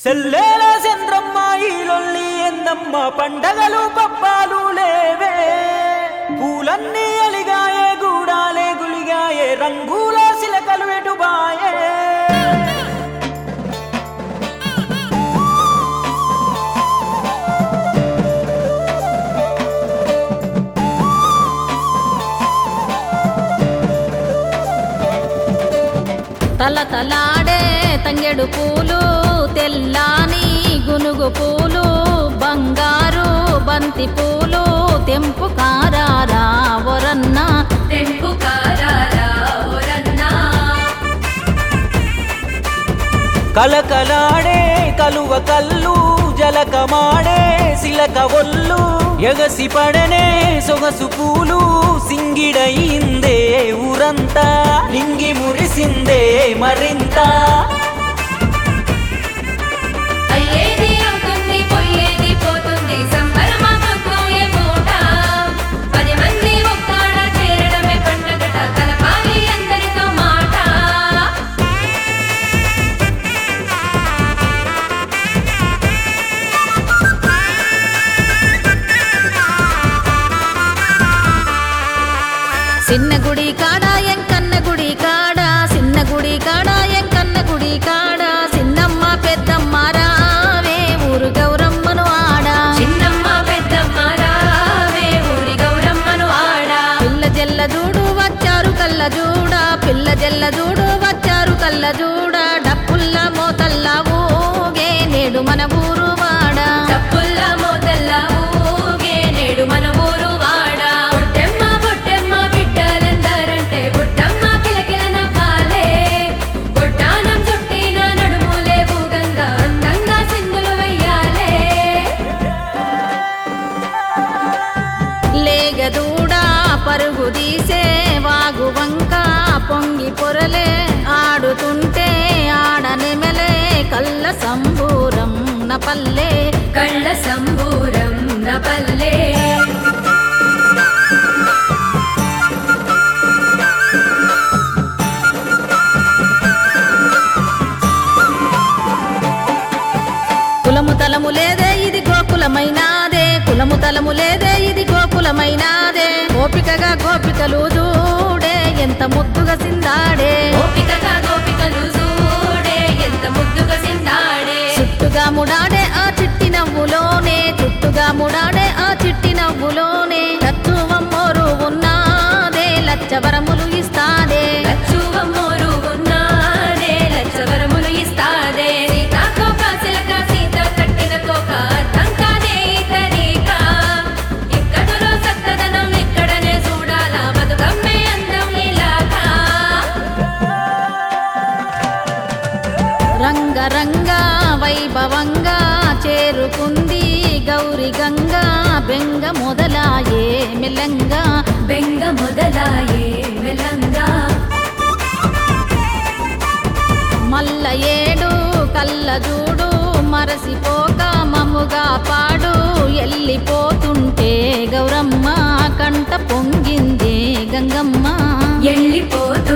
సెల్లేల చంద్రమ్మ ఈ లొల్లి ఎందమ్మ పండగలు పప్పాలు లేవే పూలన్నీ అలిగాయే గూడాలే గులిగాయే రంగుల సిలకలు ఎటుబాయే తల తలాడే తంగెడు పూలు తెల్లాని గునుగు పూలు బంగారు బంతి పూలు తెంపు కారారా ఒరన్న తెంపు కారారా ఓరన్నా కలకలాడే కలువ కల్లు జలకమాడే సిలక ఒల్లు ఎగసి పడనే సొగసు పూలు సింగిడయిందే ఊరంతా లింగి మురిసిందే మరింత అయ్యేది అవుతుంది పోయేది పోతుంది సంబరమాకు ఏ పూట పది మంది ఒక్కడ చేరడమే పండగట కలపాలి అందరితో మాట చిన్న గుడి కాడ ఎంకన్న గుడి కాడ చిన్న గుడి కాడ ఎంకన్న గుడి కాడ చిన్నమ్మ పెద్దమ్మ రావే ఊరు గౌరమ్మను ఆడా చిన్నమ్మ పెద్దమ్మ రావే ఊరి గౌరమ్మను ఆడా పిల్ల జల్ల జూడు వచ్చారు కళ్ళ జూడ పిల్ల జల్ల జూడు వచ్చారు కళ్ళ జూడ డప్పుల్ల మోతల్ల ఊగే నేడు మన ఊరు వాడ డప్పుల్ల మోతల్ల ఊగే నేడు మన ఊరు వాడ బుట్టెమ్మ బుట్టెమ్మ బిడ్డలందరంటే బుట్టమ్మ కిలకిల నవ్వాలే బుట్టానం చుట్టిన నడుములే భూగంగా అందంగా సింగులు వెయ్యాలే లేగదూడ పరుగు తీసే వాగు వంక పొంగి పొరలే ఆడుతుంటే ఆడనెమెలే కళ్ళ సంబూరం నపల్లే కళ్ళ సంబూరం నపల్లే కులము తలము లేదే ఇది గోకులమైనాదే కులము తలము లేదే ఇది గోకులమైనాదే గోపికగా గోపికలు చూడే ఎంత ముద్దుగా సిందాడే గోపికగా గోపికలు చూడే ఎంత ముద్దుగా సిందాడే చుట్టుగా ముడాడే ఆ చిట్టి నవ్వులోనే చుట్టుగా ముడాడే ఆ చిట్టి నవ్వులోనే లచ్చువమ్మోరు ఉన్నాదే లచ్చవరములు ఇస్తాదే లచ్చువమ్మోరు ఉన్నాదే లచ్చవరములు ఇస్తాదే సీతాకోక చిలక సీత కట్టిన కోక అర్థం కాదే ఇతరీక ఇక్కడులో సత్తదనం ఇక్కడనే చూడాలా బతుకమ్మే అందం ఇలాగా రంగరంగ వైభవంగా చేరుకుంది గౌరి గంగా బెంగ మొదలాయే మెల్లంగా బెంగ మొదలాయే మెల్లంగా మల్ల ఏడు కళ్ళ చూడు మరసిపోక మముగా పాడు ఎల్లిపోతుంటే గౌరమ్మ కంట పొంగిందే గంగమ్మ ఎళ్ళిపోతూ